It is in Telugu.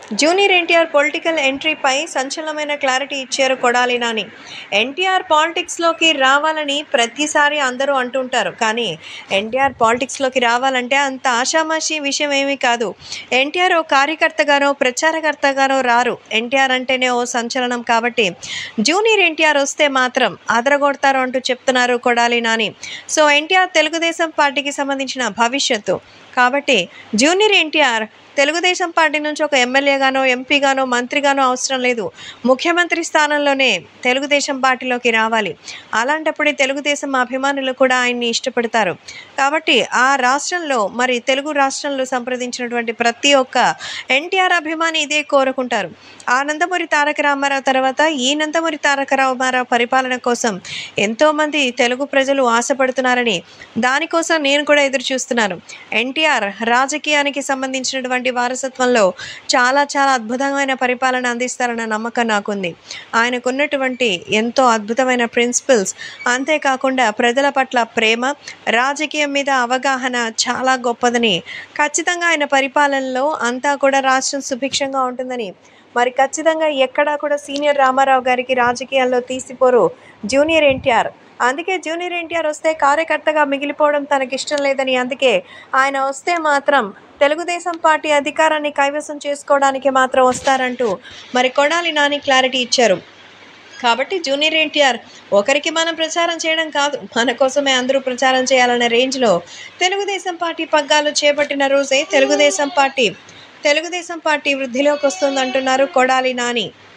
జూనియర్ ఎన్టీఆర్ పొలిటికల్ ఎంట్రీపై సంచలనమైన క్లారిటీ ఇచ్చారు కొడాలి నాని ఎన్టీఆర్ పాలిటిక్స్లోకి రావాలని ప్రతిసారి అందరూ అంటుంటారు కానీ ఎన్టీఆర్ పాలిటిక్స్లోకి రావాలంటే అంత ఆషామాషి విషయం ఏమీ కాదు ఎన్టీఆర్ ఓ కార్యకర్తగానో ప్రచారకర్తగానో రారు ఎన్టీఆర్ అంటేనే ఓ సంచలనం కాబట్టి జూనియర్ ఎన్టీఆర్ వస్తే మాత్రం అదరగొడతారు అంటూ చెప్తున్నారు కొడాలి నాని సో ఎన్టీఆర్ తెలుగుదేశం పార్టీకి సంబంధించిన భవిష్యత్తు కాబట్టి జూనియర్ ఎన్టీఆర్ తెలుగుదేశం పార్టీ నుంచి ఒక ఎమ్మెల్యేగానో ఎంపీగానో మంత్రిగానో అవసరం లేదు ముఖ్యమంత్రి స్థానంలోనే తెలుగుదేశం పార్టీలోకి రావాలి అలాంటప్పుడే తెలుగుదేశం అభిమానులు కూడా ఆయన్ని ఇష్టపడతారు కాబట్టి ఆ రాష్ట్రంలో మరి తెలుగు రాష్ట్రంలో సంప్రదించినటువంటి ప్రతి ఒక్క ఎన్టీఆర్ అభిమాని ఇదే కోరుకుంటారు ఆ నందమూరి తారక రామారావు తర్వాత ఈ నందమూరి తారక రామారావు పరిపాలన కోసం ఎంతోమంది తెలుగు ప్రజలు ఆశపడుతున్నారని దానికోసం నేను కూడా ఎదురు చూస్తున్నాను ఎన్టీఆర్ రాజకీయానికి సంబంధించినటువంటి వారసత్వంలో చాలా చాలా అద్భుతమైన పరిపాలన అందిస్తారన్న నమ్మకం నాకుంది ఆయనకున్నటువంటి ఎంతో అద్భుతమైన ప్రిన్సిపల్స్ అంతేకాకుండా ప్రజల పట్ల ప్రేమ రాజకీయం మీద అవగాహన చాలా గొప్పదని ఖచ్చితంగా ఆయన పరిపాలనలో అంతా కూడా రాష్ట్రం సుభిక్షంగా ఉంటుందని మరి ఖచ్చితంగా ఎక్కడా కూడా సీనియర్ రామారావు గారికి రాజకీయాల్లో తీసిపోరు జూనియర్ ఎన్టీఆర్ అందుకే జూనియర్ ఎన్టీఆర్ వస్తే కార్యకర్తగా మిగిలిపోవడం తనకిష్టం లేదని అందుకే ఆయన వస్తే మాత్రం తెలుగుదేశం పార్టీ అధికారాన్ని కైవసం చేసుకోవడానికి మాత్రం వస్తారంటూ మరి కొడాలి నాని క్లారిటీ ఇచ్చారు కాబట్టి జూనియర్ ఎన్టీఆర్ ఒకరికి మనం ప్రచారం చేయడం కాదు మన కోసమే అందరూ ప్రచారం చేయాలనే రేంజ్లో తెలుగుదేశం పార్టీ పగ్గాలు చేపట్టిన రోజే తెలుగుదేశం పార్టీ తెలుగుదేశం పార్టీ వృద్ధిలోకి వస్తుందంటున్నారు కొడాలి నాని